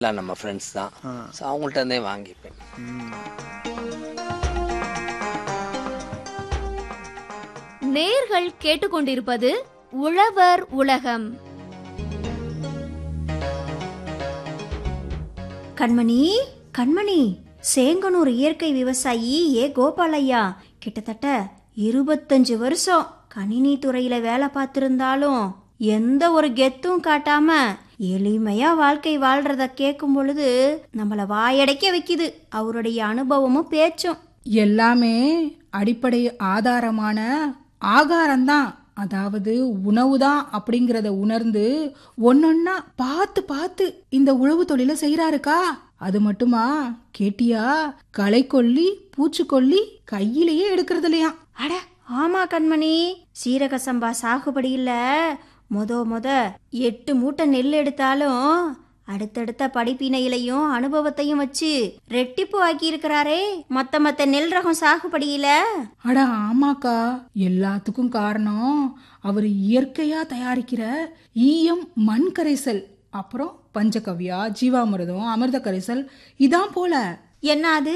எல்லாம் நம்ம ஃப்ரெண்ட்ஸ் தான் ஆ. ஸோ அவங்கள்ட்ட இருந்தே வாங்கிப்பேன் நேர்கள் கேட்டுக்கொண்டிருப்பது உழவர் உலகம் கண்மணி கண்மணி சேங்கனூர் இயற்கை விவசாயி ஏ கோபாலையா கிட்டத்தட்ட இருபத்தஞ்சு வருஷம் கணினி துறையில வேலை பார்த்திருந்தாலும் எந்த ஒரு கெத்தும் காட்டாம எளிமையா வாழ்க்கை வாழ்றத கேட்கும் பொழுது நம்மள வாயடைக்க வைக்குது அவருடைய அனுபவமும் பேச்சும் எல்லாமே அடிப்படை ஆதாரமான ஆகாரம்தான் அதாவது உணவுதான் அப்படிங்கிறத உணர்ந்து ஒன்னொன்னா பார்த்து பார்த்து இந்த உழவு தொழிலை செய்யறாருக்கா அது மட்டுமா கேட்டியா களைக்கொல்லி பூச்சிக்கொல்லி கையிலேயே எடுக்கிறது இல்லையா அட ஆமா கண்மணி சீரக சம்பா சாகுபடியில் மொத மொத எட்டு மூட்டை நெல் எடுத்தாலும் அடுத்தடுத்த படிப்பினையிலையும் அனுபவத்தையும் வச்சு ரெட்டிப்பு ஆக்கி இருக்கிறாரே மத்த மத்த நெல் ரகம் சாகுபடியில அட ஆமாக்கா எல்லாத்துக்கும் காரணம் அவர் இயற்கையா தயாரிக்கிற ஈயம் மண் கரைசல் அப்புறம் பஞ்சகவ்யா ஜீவாமிர்தம் அமிர்த கரைசல் இதான் போல என்ன அது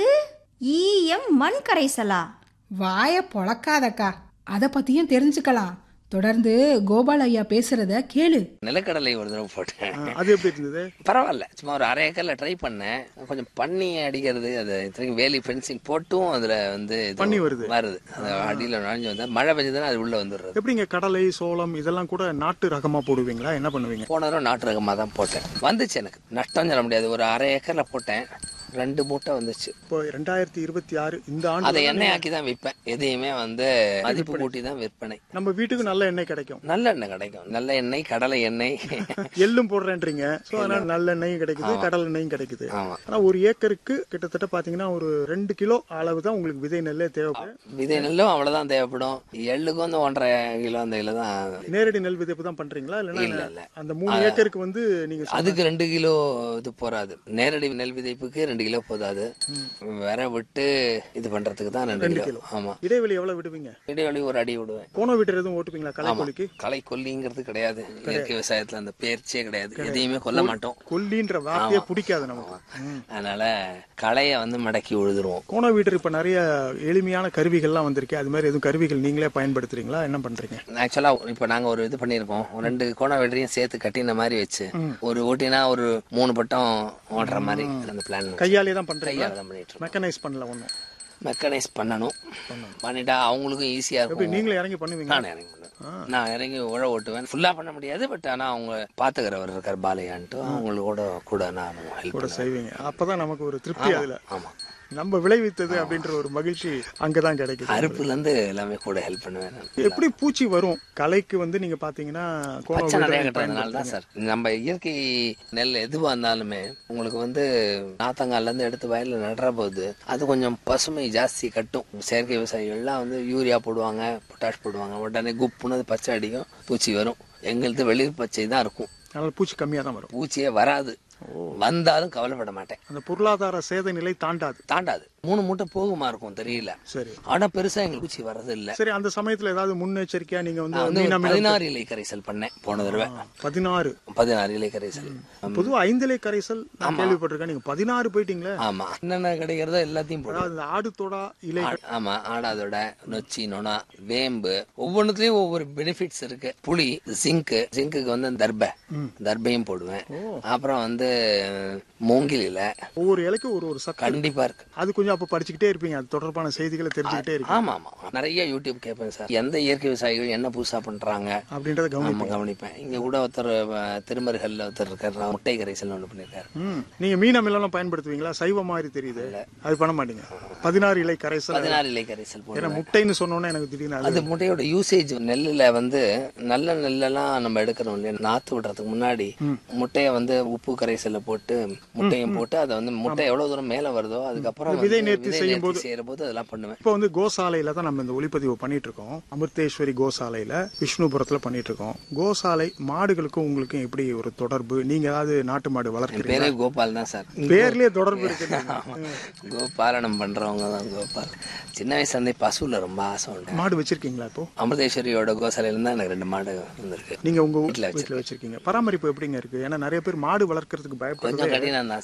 ஈயம் மண் கரைசலா வாய பொளக்காதக்கா அதை பத்தியும் தெரிஞ்சுக்கலாம் தொடர்ந்து கோபால் ஐயா பேசுறத கேளு நிலக்கடலை ஒரு தடவை போட்டேன் ஆ, அது எப்படி இருந்தது பரவாயில்ல சும்மா ஒரு அரை ஏக்கர்ல ட்ரை பண்ணேன் கொஞ்சம் பண்ணி அடிக்கிறது அது இத்தனைக்கும் வேலி ஃபென்சிங் போட்டும் அதுல வந்து இது பன்னி வருது. வருது அது அடியில நுழைஞ்சு வந்தா மழை பெஞ்சதுன்னா அது உள்ள வந்துடுறது எப்படிங்க கடலை சோளம் இதெல்லாம் கூட நாட்டு ரகமா போடுவீங்களா என்ன பண்ணுவீங்க போன தடவை நாட்டு ரகமாக தான் போட்டேன் வந்துச்சு எனக்கு நஷ்டம் சொல்ல முடியாது ஒரு அரை ஏக்கர்ல போட்டேன் ரெண்டு மூட்டை வந்துச்சு இப்போ ரெண்டாயிரத்தி இருபத்தி ஆறு இந்த ஆண்டு அதை எண்ணெய் ஆக்கி தான் விற்பேன் எதையுமே வந்து மதிப்பு கூட்டி தான் விற்பனை நம்ம வீட்டுக்கு நல்ல எண்ணெய் கிடைக்கும் நல்ல எண்ணெய் கிடைக்கும் நல்ல எண்ணெய் கடலை எண்ணெய் எள்ளும் போடுறேன்றீங்க சோ அதனால நல்ல எண்ணெயும் கிடைக்குது கடல் எண்ணெயும் கிடைக்குது ஆமா ஆனா ஒரு ஏக்கருக்கு கிட்டத்தட்ட பாத்தீங்கன்னா ஒரு ரெண்டு கிலோ அளவு தான் உங்களுக்கு விதை நெல்லே தேவைப்படும் விதை நெல்லும் அவ்வளவுதான் தேவைப்படும் எள்ளுக்கும் வந்து ஒன்றரை கிலோ அந்த கிலோ தான் நேரடி நெல் விதைப்பு தான் பண்றீங்களா இல்ல, இல்லைன்னா இல்ல. அந்த மூணு ஏக்கருக்கு வந்து நீங்க சொன்ன- அதுக்கு ரெண்டு கிலோ இது போறாது நேரடி நெல் விதைப்புக்கு ரெண்டு கிலோ போதாது விர விட்டு இது பண்றதுக்கு தான் ரெண்டு கிலோ ஆமா இடைவெளி எவ்வளவு விடுவீங்க இடைவெளி ஒரு அடி விடுவேன் கோண வீட்டர் எதுவும் ஓட்டுவீங்களா ஆமா களைக்கொல்லிக்கு களை கொல்லிங்கிறது கிடையாது இயற்கை விவசாயத்துல அந்த பேர்ச்சியே கிடையாது எதையுமே கொல்ல மாட்டோம் கொல்லின்ற வார்த்தையே பிடிக்காது நமக்கு ம். அதனால களைய வந்து மடக்கி உழுதுருவோம் கோண வீட்டர் இப்ப நிறைய எளிமையான கருவிகள்லாம் வந்திருக்கு அது மாதிரி எதுவும் கருவிகள் நீங்களே பயன்படுத்துறீங்களா என்ன பண்றீங்க ஆக்சுவலா இப்ப நாங்க ஒரு இது பண்ணிருக்கோம் ஒரு ரெண்டு கோண வெற்றியும் சேர்த்து கட்டின மாதிரி வச்சு ஒரு ஓட்டினா ஒரு மூணு பட்டம் ஓடுற மாதிரி அந்த பிளான் கையாலே தான் பண்றீங்களா கையால தான் பண்ணிட்டு இருக்கோம் மெக்கனைஸ் பண்ணல ஒண்ணும் மெக்கனைஸ் பண்ணணும் பண்ணிட்டா அவங்களுக்கும் ஈஸியா எப்படி இருக்கும் நீங்களே இறங்கி பண்ணுவீங்க நான் இறங்கி பண்ணுவேன் நான் இறங்கி உழ ஓட்டுவேன் ஃபுல்லா பண்ண முடியாது பட் ஆனா அவங்க பாத்துக்கிறவர் இருக்கார் பாலையான்ட்டு அவங்களோட கூட நான் ஹெல்ப் கூட பண்ணுவேன் செய்வீங்க அப்பதான் நமக்கு ஒரு திருப்தி அதுல ஆமா நம்ம விளைவித்தது அப்படின்ற ஒரு மகிழ்ச்சி அங்கதான் கிடைக்குது அறுப்புல இருந்து எல்லாமே கூட ஹெல்ப் பண்ணுவேன் நான். எப்படி பூச்சி வரும் கலைக்கு வந்து நீங்க பாத்தீங்கன்னா கோண பச்சை நிறைய வீட்டரை கட்டுறதுனால தான் சார் நம்ம இயற்கை நெல் எதுவா இருந்தாலுமே உங்களுக்கு வந்து நாத்தங்கால்ல இருந்து எடுத்து வயல்ல நடுற போது அது கொஞ்சம் பசுமை ஜாஸ்தி கட்டும் செயற்கை விவசாயிகள்லாம் வந்து யூரியா போடுவாங்க பொட்டாஷ் போடுவாங்க உடனே குப்புன்னு அது பச்சை அடிக்கும் பூச்சி வரும் எங்களுது வெளிர் பச்சை தான் இருக்கும் அதனால பூச்சி கம்மியா தான் வரும் பூச்சியே வராது வந்தாலும் கவலைப்பட மாட்டேன் அந்த பொருளாதார சேத நிலை தாண்டாது தாண்டாது மூணு மூட்டை போகுமா இருக்கும் தெரியல சரி ஆனா பெருசா எங்களுக்கு பூச்சி வர்றது இல்ல சரி அந்த சமயத்துல ஏதாவது முன்னெச்சரிக்கையா நீங்க வந்து நான் வந்து மீனா ஒரு மீனா பதினாறு இலை கரைசல் பண்ணேன் போன தடவை பதினாறு பதினாறு இலை கரைசல் பொதுவா ஐந்திலை கரைசல் நான் கேள்விப்பட்டிருக்கேன் நீங்க பதினாறு போயிட்டீங்களே ஆமா என்னென்ன கிடைக்கிறதோ எல்லாத்தையும் போடுவோம் அதாவது இந்த ஆடு தோடா இலை ஆ- ஆமா ஆடாதோட நொச்சி நொனா வேம்பு ஒவ்வொன்றுத்துலயும் ஒவ்வொரு பெனிஃபிட்ஸ் இருக்கு புளி ஜிங்க் ஜிங்க்குக்கு வந்து தர்பை தர்பையும் போடுவேன் அப்புறம் வந்து மூங்கில் இலை ஒவ்வொரு இலைக்கும் ஒரு ஒரு சத்து கண்டிப்பா இருக்கு அது கொஞ்சம் அப்ப படிச்சுக்கிட்டே இருப்பீங்க அது தொடர்பான செய்திகளை தெரிஞ்சுக்கிட்டே இருப்பீங்க ஆமா ஆமா நிறைய யூடியூப் கேட்பேன் சார் எந்த இயற்கை விவசாயிகள் என்ன புதுசா பண்றாங்க அப்படின்றத கவனி நம்ம கவனிப்பேன் இங்க கூட ஒருத்தர் அஹ், திருமருகல்ல ஒருத்தர் இருக்காரு முட்டை கரைசல் ஒன்று பண்ணிருக்காரு ம் நீங்க மீன் அமிலம் பயன்படுத்துவீங்களா சைவ மாதிரி தெரியுது அது பண்ண மாட்டீங்க பதினாறு இலை கரைசல் பதினாறு இலை கரைசல் ஏன்னா போடுவேன் முட்டைன்னு சொன்னோன்னே எனக்கு திடீர்னு அது அது முட்டையோட யூசேஜ் நெல்லுல வந்து நல்ல நெல்லெல்லாம் நம்ம எடுக்கிறோம் இல்லையா நாத்து விடுறதுக்கு முன்னாடி முட்டைய வந்து உப்பு கரைசல்ல போட்டு முட்டையும் போட்டு அதை வந்து முட்டை எவ்வளவு தூரம் மேல வருதோ அதுக்கப்புறம் விதை வந்து நேர்த்தி விதை செய்யும் நேர்த்தி செய்யற போது அதெல்லாம் பண்ணுவேன் இப்போ வந்து கோசாலையில தான் நம்ம இந்த ஒளிப்பதிவு பண்ணிட்டு இருக்கோம் அமிர்தேஸ்வரி கோசாலையில விஷ்ணுபுரத்துல பண்ணிட்டு இருக்கோம் கோசாலை மாடுகளுக்கும் உங்களுக்கும் எப்படி ஒரு தொடர்பு நீங்க ஏதாவது நாட்டு மாடு என் வளர்க்குறீங்க பேரே கோபால் தான் சார் பேர்லயே தொடர்பு இருக்கு கோபாலனம் பண்றவங்க தான் கோபால் சின்ன வயசுல இருந்தே பசுல ரொம்ப ஆசை உண்டு மாடு வச்சிருக்கீங்களா இப்போ அமிர்தேஸ்வரியோட கோசாலையில தான் எனக்கு ரெண்டு மாடு வந்திருக்கு நீங்க உங்க வீட்டுல வீட்டுல வச்சிருக்கீங்க பராமரிப்பு எப்படிங்க இருக்கு ஏன்னா நிறைய பேர் மாடு வளர்க்கறது பேசுறதுக்கு கொஞ்சம் பயப்படுறது கடினம் தான்